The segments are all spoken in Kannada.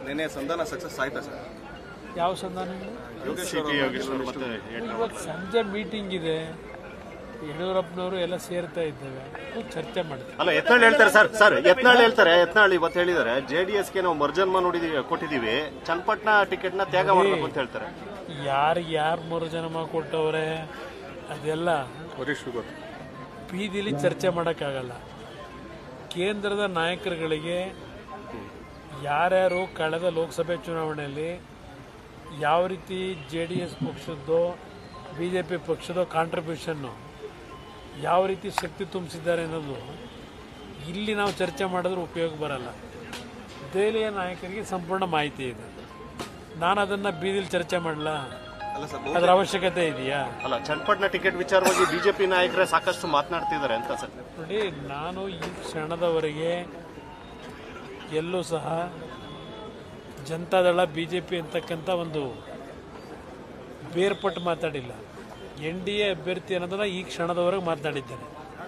ನಿನ್ನೆ ಸಂಧಾನ ಸಕ್ಸಸ್ ಆಯ್ತಾ ಸರ್ ಯಾವ ಸಂಧಾನ ಯೋಗೇಶ್ವರ್ ಯೋಗೇಶ್ವರ್ ಮತ್ತೆ ಇವಾಗ ಸಂಜೆ ಮೀಟಿಂಗ್ ಇದೆ ಯಡಿಯೂರಪ್ಪನವರು ಎಲ್ಲ ಸೇರ್ತಾ ಇದ್ದೇವೆ ಕೂತ್ ಚರ್ಚೆ ಮಾಡ್ತೀವಿ ಅಲ್ಲ ಯತ್ನಾಳ್ ಹೇಳ್ತಾರೆ ಸರ್ ಸರ್ ಯತ್ನಾಳ್ ಹೇಳ್ತಾರೆ ಯತ್ನಾಳ್ ಇವತ್ತು ಹೇಳಿದ್ದಾರೆ ಜೆಡಿಎಸ್ ಗೆ ನಾವು ಮರ್ಜನ್ಮ ನೋಡಿದೀವಿ ಕೊಟ್ಟಿದೀವಿ ಚನ್ನಪಟ್ಟಣ ಟಿಕೆಟ್ ನ ತ್ಯಾಗ ಮಾಡಬೇಕು ಅಂತ ಹೇಳ್ತಾರೆ ಯಾರು ಯಾರು ಮೂರು ಜನ್ಮ ಕೊಟ್ಟವ್ರೆ ಅದೆಲ್ಲ ಬೀದಿಲಿ ಚರ್ಚೆ ಮಾಡೋಕ್ಕಾಗಲ್ಲ ಕೇಂದ್ರದ ನಾಯಕರುಗಳಿಗೆ ಯಾರ್ಯಾರು ಕಳೆದ ಲೋಕಸಭೆ ಚುನಾವಣೆಯಲ್ಲಿ ಯಾವ ರೀತಿ ಜೆ ಡಿ ಎಸ್ ಪಕ್ಷದ್ದು ಬಿ ಜೆ ಪಿ ಪಕ್ಷದ ಕಾಂಟ್ರಿಬ್ಯೂಷನ್ನು ಯಾವ ರೀತಿ ಶಕ್ತಿ ತುಂಬಿಸಿದ್ದಾರೆ ಅನ್ನೋದು ಇಲ್ಲಿ ನಾವು ಚರ್ಚೆ ಮಾಡಿದ್ರೆ ಉಪಯೋಗ ಬರಲ್ಲ ದೆಹಲಿಯ ನಾಯಕರಿಗೆ ಸಂಪೂರ್ಣ ಮಾಹಿತಿ ಇದೆ ನಾನು ಅದನ್ನು ಬೀದಿಲಿ ಚರ್ಚೆ ಮಾಡಲ್ಲ ಅಲ್ಲ ಸರ್ ಅದರ ಅವಶ್ಯಕತೆ ಇದೆಯಾ ಅಲ್ಲ ಚನ್ನಪಟ್ಟಣ ಟಿಕೆಟ್ ವಿಚಾರವಾಗಿ ಬಿಜೆಪಿ ನಾಯಕರೇ ಸಾಕಷ್ಟು ಮಾತನಾಡ್ತಿದ್ದಾರೆ ಅಂತ ಸರ್ ನೋಡಿ ನಾನು ಈ ಕ್ಷಣದವರೆಗೆ ಎಲ್ಲೂ ಸಹ ಜನತಾದಳ ಬಿ ಜೆ ಪಿ ಅಂತಕ್ಕಂಥ ಒಂದು ಬೇರ್ಪಟ್ಟು ಮಾತಾಡಿಲ್ಲ ಎನ್ ಡಿ ಎ ಅಭ್ಯರ್ಥಿ ಅನ್ನೋದನ್ನ ಈ ಕ್ಷಣದವರೆಗೆ ಮಾತನಾಡಿದ್ದೇನೆ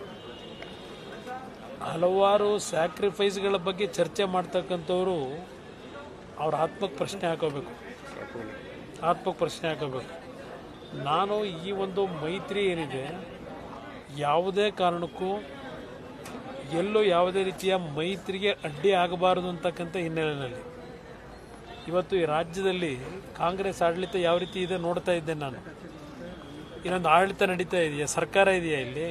ಹಲವಾರು ಸ್ಯಾಕ್ರಿಫೈಸ್ಗಳ ಬಗ್ಗೆ ಚರ್ಚೆ ಮಾಡ್ತಕ್ಕಂಥವ್ರು ಅವ್ರ ಆತ್ಮಕ್ಕೆ ಪ್ರಶ್ನೆ ಹಾಕೋಬೇಕು ಆತ್ಮಕ್ಕೆ ಪ್ರಶ್ನೆ ಹಾಕೋಬೇಕು ನಾನು ಈ ಒಂದು ಮೈತ್ರಿ ಏನಿದೆ ಯಾವುದೇ ಕಾರಣಕ್ಕೂ ಎಲ್ಲೂ ಯಾವುದೇ ರೀತಿಯ ಮೈತ್ರಿಗೆ ಅಡ್ಡಿ ಆಗಬಾರದು ಅಂತಕ್ಕಂಥ ಹಿನ್ನೆಲೆಯಲ್ಲಿ ಇವತ್ತು ಈ ರಾಜ್ಯದಲ್ಲಿ ಕಾಂಗ್ರೆಸ್ ಆಡಳಿತ ಯಾವ ರೀತಿ ಇದೆ ನೋಡ್ತಾ ಇದ್ದೆ ನಾನು ಇನ್ನೊಂದು ಆಡಳಿತ ನಡೀತಾ ಇದೆಯಾ ಸರ್ಕಾರ ಇದೆಯಾ ಇಲ್ಲಿ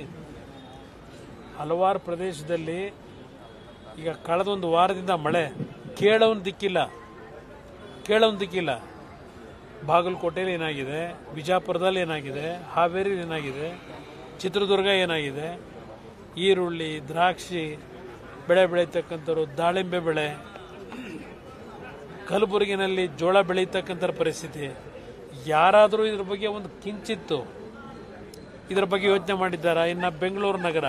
ಹಲವಾರು ಪ್ರದೇಶದಲ್ಲಿ ಈಗ ಕಳೆದೊಂದು ವಾರದಿಂದ ಮಳೆ ಕೇಳೋನ್ ದಿಕ್ಕಿಲ್ಲ ಕೇಳೋನ್ ದಿಕ್ಕಿಲ್ಲ ಬಾಗಲಕೋಟೆಯಲ್ಲಿ ಏನಾಗಿದೆ ಬಿಜಾಪುರದಲ್ಲಿ ಏನಾಗಿದೆ ಹಾವೇರಿ ಏನಾಗಿದೆ ಚಿತ್ರದುರ್ಗ ಏನಾಗಿದೆ ಈರುಳ್ಳಿ ದ್ರಾಕ್ಷಿ ಬೆಳೆ ಬೆಳೀತಕ್ಕಂಥವ್ರು ದಾಳಿಂಬೆ ಬೆಳೆ ಕಲಬುರಗಿನಲ್ಲಿ ಜೋಳ ಬೆಳೀತಕ್ಕಂಥ ಪರಿಸ್ಥಿತಿ ಯಾರಾದರೂ ಇದ್ರ ಬಗ್ಗೆ ಒಂದು ಕಿಂಚಿತ್ತು ಇದರ ಬಗ್ಗೆ ಯೋಚನೆ ಮಾಡಿದ್ದಾರಾ ಇನ್ನು ಬೆಂಗಳೂರು ನಗರ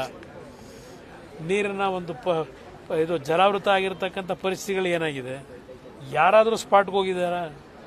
ನೀರಿನ ಒಂದು ಪ ಪ- ಇದು ಜಲಾವೃತ ಆಗಿರ್ತಕ್ಕಂಥ ಪರಿಸ್ಥಿತಿಗಳು ಏನಾಗಿದೆ ಯಾರಾದರೂ ಸ್ಪಾಟ್ಗೆ ಹೋಗಿದ್ದಾರಾ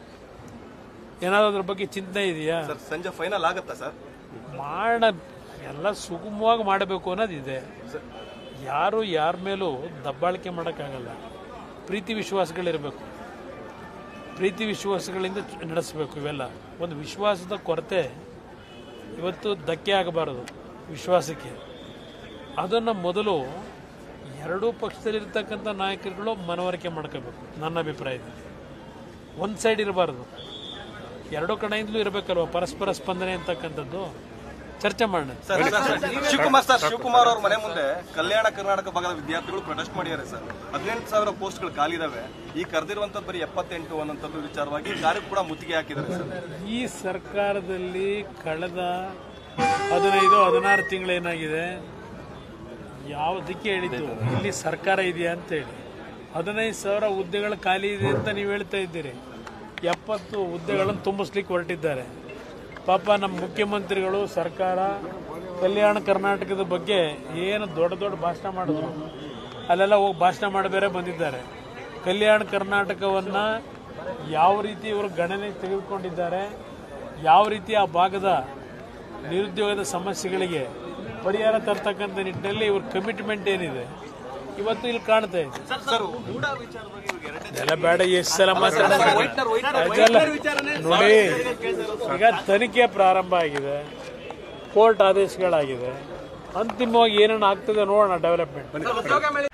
ಏನಾದರೂ ಅದ್ರ ಬಗ್ಗೆ ಚಿಂತನೆ ಇದೆಯಾ ಸರ್ ಸಂಜೆ ಫೈನಲ್ ಆಗುತ್ತಾ ಸರ್ ಮಾಡ ಎಲ್ಲ ಸುಗಮವಾಗಿ ಮಾಡಬೇಕು ಅನ್ನೋದಿದೆ ಯಾರು ಯಾರ ಮೇಲೂ ದಬ್ಬಾಳಿಕೆ ಮಾಡೋಕ್ಕಾಗಲ್ಲ ಪ್ರೀತಿ ವಿಶ್ವಾಸಗಳಿರಬೇಕು ಪ್ರೀತಿ ವಿಶ್ವಾಸಗಳಿಂದ ಚ- ನಡೆಸಬೇಕು ಇವೆಲ್ಲ ಒಂದು ವಿಶ್ವಾಸದ ಕೊರತೆ ಇವತ್ತು ಧಕ್ಕೆ ಆಗಬಾರದು ವಿಶ್ವಾಸಕ್ಕೆ ಅದನ್ನು ಮೊದಲು ಎರಡೂ ಪಕ್ಷದಲ್ಲಿರ್ತಕ್ಕಂಥ ನಾಯಕರುಗಳು ಮನವರಿಕೆ ಮಾಡ್ಕೋಬೇಕು ನನ್ನ ಅಭಿಪ್ರಾಯದಲ್ಲಿ ಒಂದು ಸೈಡ್ ಇರಬಾರ್ದು ಎರಡೂ ಕಡೆಯಿಂದಲೂ ಇರಬೇಕಲ್ವ ಪರಸ್ಪರ ಸ್ಪಂದನೆ ಅಂತಕ್ಕಂಥದ್ದು ಚರ್ಚೆ ಮಾಡೋಣ sir sir, Shivakumar sir Shivakumar ಅವ್ರ ಮನೆ ಮುಂದೆ ಕಲ್ಯಾಣ ಕರ್ನಾಟಕ ಭಾಗದ ವಿದ್ಯಾರ್ಥಿಗಳು ಪ್ರೊಟೆಸ್ಟ್ ಮಾಡಿದ್ದಾರೆ ಸರ್ ಹದಿನೆಂಟು ಸಾವಿರ ಪೋಸ್ಟ್ಗಳು ಖಾಲಿದಾವೆ ಈ ಕರೆದಿರುವಂತದ್ದು ಬರೀ ಎಪ್ಪತ್ತೆಂಟು ಅನ್ನೋಂಥದ್ದು ವಿಚಾರವಾಗಿ ಕಾರ್ಯಕ್ಕೆ ಕೂಡ ಮುತ್ತಿಗೆ ಹಾಕಿದ್ದಾರೆ ಸರ್ ಈ ಸರ್ಕಾರದಲ್ಲಿ ಕಳೆದ ಹದಿನೈದು ಹದಿನಾರು ತಿಂಗಳೇನಾಗಿದೆ ಯಾವುದಕ್ಕೆ ಹೇಳಿದ್ದು ಇಲ್ಲಿ ಸರ್ಕಾರ ಇದೆಯಾ ಅಂತ ಹೇಳಿ ಹದಿನೈದು ಸಾವಿರ ಹುದ್ದೆಗಳು ಖಾಲಿ ಇದೆ ಅಂತ ನೀವು ಹೇಳ್ತಾ ಇದ್ದೀರಿ ಎಪ್ಪತ್ತು ಹುದ್ದೆಗಳನ್ನು ತುಂಬಿಸ್ಲಿಕ್ಕೆ ಹೊರಟಿದ್ದಾರೆ ಪಾಪ ನಮ್ಮ ಮುಖ್ಯಮಂತ್ರಿಗಳು ಸರ್ಕಾರ ಕಲ್ಯಾಣ ಕರ್ನಾಟಕದ ಬಗ್ಗೆ ಏನು ದೊಡ್ಡ ದೊಡ್ಡ ಭಾಷಣ ಮಾಡಿದ್ರು ಅಲ್ಲೆಲ್ಲ ಹೋಗಿ ಭಾಷಣ ಮಾಡಿ ಬೇರೆ ಬಂದಿದ್ದಾರೆ ಕಲ್ಯಾಣ ಕರ್ನಾಟಕವನ್ನು ಯಾವ ರೀತಿ ಇವರು ಗಣನೆ ತೆಗೆದುಕೊಂಡಿದ್ದಾರೆ ಯಾವ ರೀತಿ ಆ ಭಾಗದ ನಿರುದ್ಯೋಗದ ಸಮಸ್ಯೆಗಳಿಗೆ ಪರಿಹಾರ ತರ್ತಕ್ಕಂಥ ನಿಟ್ಟಿನಲ್ಲಿ ಇವ್ರ ಕಮಿಟ್ಮೆಂಟ್ ಏನಿದೆ ಇವತ್ತು ಇಲ್ಲಿ ಕಾಣ್ತಾ ಇದೆ ಸರ್ ಹೂಡಾ ವಿಚಾರವಾಗಿ ಇವ್ರಿಗೆ ಎರಡನೇ ಎಲ್ಲ ಬೇಡ ಎಷ್ಟು ಸಲ ಮಾತಾಡ್ತಾರೆ ಅದೆಲ್ಲ ನೋಡಿ ಈಗ ತನಿಖೆ ಪ್ರಾರಂಭ ಆಗಿದೆ ಕೋರ್ಟ್ ಆದೇಶಗಳಾಗಿದೆ ಅಂತಿಮವಾಗಿ ಏನೇನು ಆಗ್ತದೆ ನೋಡೋಣ ಡೆವಲಪ್ಮೆಂಟ್